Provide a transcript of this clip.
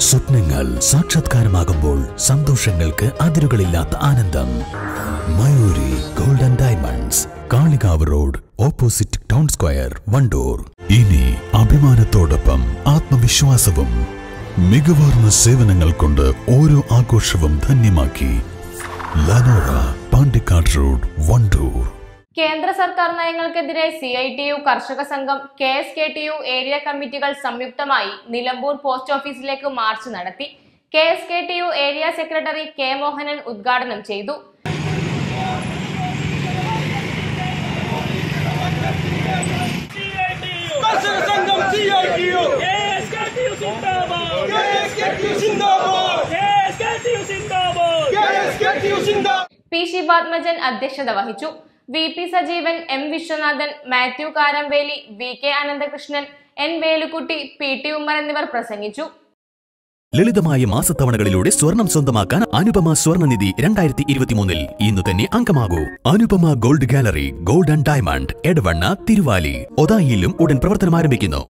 സ്വപ്നങ്ങൾ സാക്ഷാത്കാരമാകുമ്പോൾ സന്തോഷങ്ങൾക്ക് അതിരുകളില്ലാത്ത ആനന്ദം Mayuri golden diamonds Kalikavu road opposite town square Wandoor ഇനി അഭിമാനത്തോടൊപ്പം ആത്മവിശ്വാസവും മികവാർന്ന സേവനങ്ങൾ കൊണ്ട് ഓരോ ആഘോഷവും ധന്യമാക്കി ലനോറ പാണ്ടിക്കാട് റോഡ് വണ്ടൂർ കേന്ദ്ര സർക്കാർ നയങ്ങൾക്കെതിരെ സി ഐ ടി യു കർഷക സംഘം K S K T U area കമ്മിറ്റികൾ സംയുക്തമായി നിലമ്പൂർ പോസ്റ്റ് ഓഫീസിലേക്ക് മാർച്ച് നടത്തി K S K T U area secretary K Mohanan ഉദ്ഘാടനം ചെയ്തു കർഷക സംഘം സിഐടിയു KSKTU സിന്ദാബാദ് കെഎസ്കെടിയു സിന്ദാബാദ് KSKTU സിന്ദാബാദ് കെഎസ്കെടിയു സിന്ദാബാദ് പി ശിവാത്മജൻ അധ്യക്ഷത വഹിച്ചു V P Sajeevan M Viswanathan Mathew Karamveli V K Ananthakrishnan N Velukutty P T Ummer എന്നിവർ പ്രസംഗിച്ചു ലളിതമായ മാസത്തവണകളിലൂടെ സ്വർണം സ്വന്തമാക്കാൻ അനുപമ സ്വർണ്ണനിധി രണ്ടായിരത്തി ഇരുപത്തിമൂന്നിൽ ഇന്ന് തന്നെ അംഗമാകൂ Anupama gold gallery gold and diamond Edavanna Thiruvali ഒതായിയിലും ഉടൻ പ്രവർത്തനം ആരംഭിക്കുന്നു